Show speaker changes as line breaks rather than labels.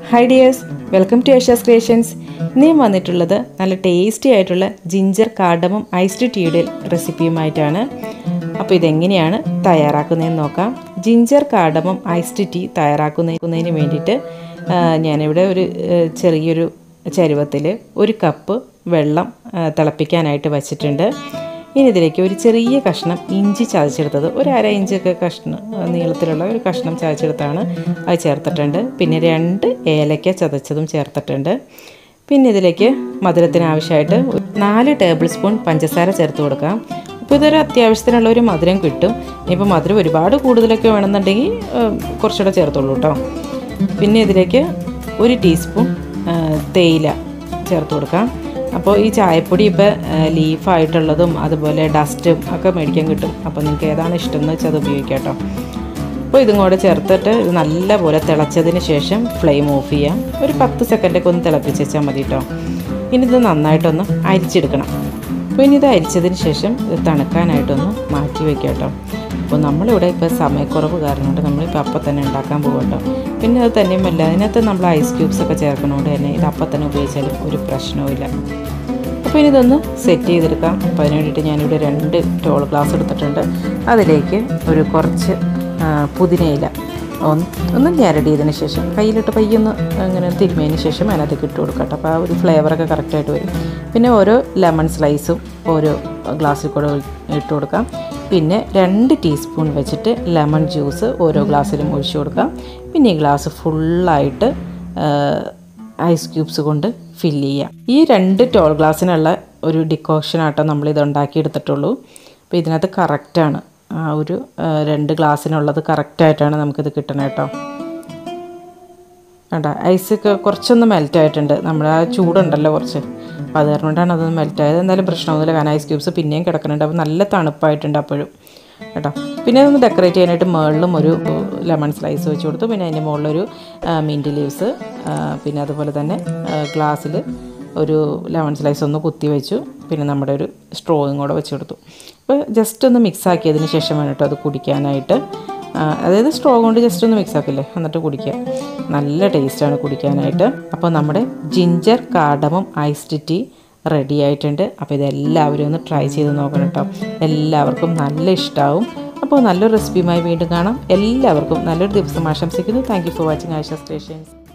hi dears welcome to Asia's creations ഇന്ന് ഞാൻ വന്നിട്ടുള്ളത് നല്ല ടേസ്റ്റി ആയിട്ടുള്ള ജിഞ്ചർ കാർഡമം ഐസ്ഡ് ടീയുടെ റെസിപ്പിയുമായിട്ടാണ് അപ്പോൾ ഇതെങ്ങനെയാണ് തയ്യാറാക്കുന്നതെന്ന് നോക്കാം ജിഞ്ചർ കാർഡമം ഐസ്ഡ് ടീ തയ്യാറാക്കുന്നതിന് വേണ്ടിയിട്ട് ആ, ഞാനിവിടെ ഒരു ആ, ചെറിയൊരു ചരുവത്തിൽ ഒരു കപ്പ് വെള്ളം ആ, തിളപ്പിക്കാനായിട്ട് വച്ചിട്ടുണ്ട് ഇനി ഇതിലേക്ക് ഒരു ചെറിയ കഷ്ണം ഇഞ്ചി ചതച്ചെടുത്തത് ഒരു അര ഇഞ്ചൊക്കെ കഷ്ണം ആ, നീളത്തിലുള്ള ഒരു കഷ്ണം ചതച്ചെടുത്താണ് അത് ചേർത്തിട്ടുണ്ട് പിന്നെ രണ്ട് ഏലക്ക ചതച്ചതും ചേർത്തിട്ടുണ്ട് പിന്നെ ഇതിലേക്ക് മധുരത്തിന് ആവശ്യമായിട്ട് ഒരു നാല് ടേബിൾ സ്പൂൺ പഞ്ചസാര ചേർത്ത് കൊടുക്കാം അപ്പോൾ ഇതൊരു അത്യാവശ്യത്തിനുള്ള ഒരു മധുരം കിട്ടും ഇനിയിപ്പോൾ മധുരം ഒരുപാട് കൂടുതലൊക്കെ വേണമെന്നുണ്ടെങ്കിൽ ആ, കുറച്ചുകൂടെ ചേർത്തോളൂ കേട്ടോ പിന്നെ ഇതിലേക്ക് ഒരു ടീസ്പൂൺ ആ, തേയില ചേർത്ത് കൊടുക്കാം അപ്പോൾ ഈ ചായപ്പൊടി ഇപ്പോൾ ലീഫായിട്ടുള്ളതും അതുപോലെ ഡസ്റ്റും ഒക്കെ മേടിക്കാൻ കിട്ടും അപ്പോൾ നിങ്ങൾക്ക് ഏതാണ് ഇഷ്ടം എന്ന് വെച്ചാൽ അത് ഉപയോഗിക്കാം കേട്ടോ അപ്പോൾ ഇതും കൂടെ ചേർത്തിട്ട് ഇത് നല്ലപോലെ തിളച്ചതിന് ശേഷം ഫ്ലെയിം ഓഫ് ചെയ്യാം ഒരു പത്ത് സെക്കൻഡൊക്കെ ഒന്ന് തിളപ്പിച്ച് വെച്ചാൽ മതി കേട്ടോ ഇനി ഇത് നന്നായിട്ടൊന്ന് അരിച്ചെടുക്കണം അപ്പോൾ ഇനി ഇത് അരിച്ചതിന് ശേഷം ഇത് തണുക്കാനായിട്ടൊന്ന് മാറ്റി വയ്ക്കാം കേട്ടോ അപ്പോൾ നമ്മളിവിടെ ഇപ്പോൾ സമയക്കുറവ് കാരണം കൊണ്ട് നമ്മളിപ്പോൾ അപ്പം തന്നെ ഉണ്ടാക്കാൻ പോകും കേട്ടോ പിന്നെ അത് തന്നെയുമല്ല അതിനകത്ത് നമ്മൾ ഐസ് ക്യൂബ്സ് ഒക്കെ ചേർക്കണോണ്ട് തന്നെ ഇത് അപ്പം തന്നെ ഉപയോഗിച്ചാലും ഒരു പ്രശ്നവുമില്ല അപ്പോൾ ഇനി ഇതൊന്ന് സെറ്റ് ചെയ്തെടുക്കാം അപ്പോൾ അതിന് വേണ്ടിയിട്ട് ഞാനിവിടെ രണ്ട് ടോൾ ഗ്ലാസ് എടുത്തിട്ടുണ്ട് അതിലേക്ക് ഒരു കുറച്ച് ആ, പുതിനയില ഒന്ന് ഒന്ന് ഞരടിയതിന് ശേഷം കയ്യിലിട്ട് പയ്യൊന്ന് അങ്ങനെ തിരുമിയതിന് ശേഷം അതിനകത്തേക്ക് ഇട്ട് കൊടുക്കട്ടെ അപ്പോൾ ആ ഒരു ഫ്ലേവറൊക്കെ കറക്റ്റായിട്ട് വരും പിന്നെ ഓരോ ലെമൺ സ്ലൈസും ഓരോ ഗ്ലാസ്സിൽ കൂടെ ഇട്ട് കൊടുക്കാം പിന്നെ രണ്ട് ടീസ്പൂൺ വെച്ചിട്ട് ലെമൺ ജ്യൂസ് ഓരോ ഗ്ലാസ്സിലും ഒഴിച്ചു കൊടുക്കാം പിന്നെ ഈ ഗ്ലാസ് ഫുള്ളായിട്ട് ഐസ് ക്യൂബ്സ് കൊണ്ട് ഫില്ല് ചെയ്യാം ഈ രണ്ട് ടോൾ ഗ്ലാസ്സിനുള്ള ഒരു ഡിക്കോഷൻ ആട്ടോ നമ്മളിത് ഉണ്ടാക്കിയെടുത്തിട്ടുള്ളൂ അപ്പോൾ ഇതിനകത്ത് കറക്റ്റാണ് ആ ഒരു ആ, രണ്ട് ഗ്ലാസ്സിനുള്ളത് കറക്റ്റായിട്ടാണ് നമുക്കിത് കിട്ടണത് കേട്ടോ വേണ്ട ഐസൊക്കെ കുറച്ചൊന്ന് മെൽറ്റ് ആയിട്ടുണ്ട് നമ്മുടെ ആ ചൂടുണ്ടല്ലോ കുറച്ച് അപ്പോൾ അത് കാരണം കൊണ്ടാണ് അതൊന്ന് മെൽറ്റ് ആയത് എന്തായാലും പ്രശ്നമൊന്നുമില്ല കാരണം ഐസ് ക്യൂബ്സ് പിന്നെയും കിടക്കുന്നുണ്ട് അപ്പോൾ നല്ല തണുപ്പായിട്ടുണ്ട് അപ്പോഴും കേട്ടോ പിന്നെ ഒന്ന് ഡെക്കറേറ്റ് ചെയ്യാനായിട്ട് മുകളിലും ഒരു ലെമൺ സ്ലൈസ് വെച്ച് കൊടുത്തു പിന്നെ അതിൻ്റെ മുകളിലൊരു മിൻറ്റ് ലീവ്സ് പിന്നെ അതുപോലെ തന്നെ ഗ്ലാസ്സിൽ ഒരു ലെമൺ സ്ലൈസ് ഒന്ന് കുത്തി വെച്ചു പിന്നെ നമ്മുടെ ഒരു സ്ട്രോയും കൂടെ വെച്ച് കൊടുത്തു അപ്പോൾ ജസ്റ്റ് ഒന്ന് മിക്സ് ആക്കിയതിന് ശേഷം വേണം കേട്ടോ അത് കുടിക്കാനായിട്ട് ആ, അതായത് സ്ട്രോ കൊണ്ട് ജസ്റ്റ് ഒന്ന് മിക്സ് ആക്കില്ലേ എന്നിട്ട് കുടിക്കുക നല്ല ടേസ്റ്റാണ് കുടിക്കാനായിട്ട് അപ്പോൾ നമ്മുടെ ginger cardamom iced tea ready ആയിട്ടുണ്ട് അപ്പോൾ ഇതെല്ലാവരും ഒന്ന് ട്രൈ ചെയ്ത് നോക്കണം കേട്ടോ എല്ലാവർക്കും നല്ല ഇഷ്ടമാവും അപ്പോൾ നല്ലൊരു റെസിപ്പിയുമായി വീണ്ടും കാണാം എല്ലാവർക്കും നല്ലൊരു ദിവസം ആശംസിക്കുന്നു thank you for watching Ayisha stations